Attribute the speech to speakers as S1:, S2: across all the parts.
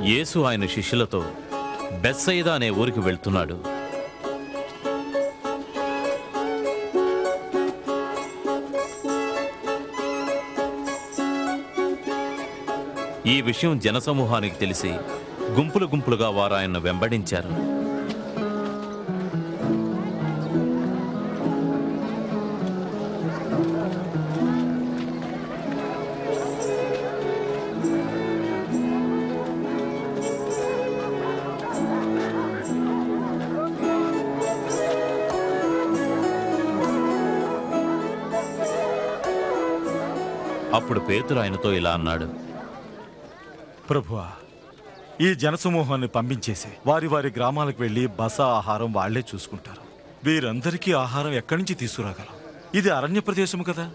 S1: యేసు ఆయన శిష్యులతో బెత్సయిదా అనే ఊరికి వెళ్తున్నాడు ఈ విషయం జనసమూహానికి తెలిసి గుంపులు గుంపులుగా వారు ఆయన్ను వెంబడించారు అప్పుడు పేతురు ఆయనతో ఇలా అన్నాడు
S2: ప్రభువా ఈ జనసమూహాన్ని పంపించేసి వారి వారి గ్రామాలకు వెళ్ళి బస ఆహారం వాళ్లే చూసుకుంటారు వీరందరికీ ఆహారం ఎక్కడి నుంచి తీసుకురాగలం ఇది అరణ్య ప్రదేశం కదా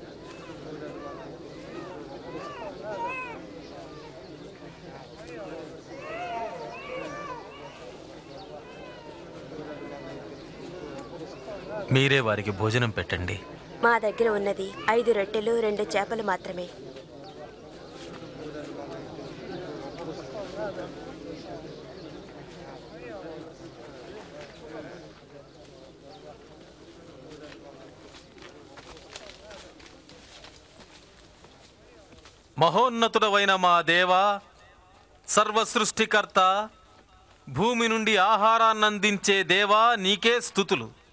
S3: మీరే వారికి భోజనం పెట్టండి
S4: మా దగ్గర ఉన్నది ఐదు రొట్టెలు రెండు చేపలు మాత్రమే
S3: మహోన్నతుడవైన మా దేవా సర్వ సృష్టికర్త భూమి నుండి ఆహారాన్నందించే దేవా నీకే స్థుతులు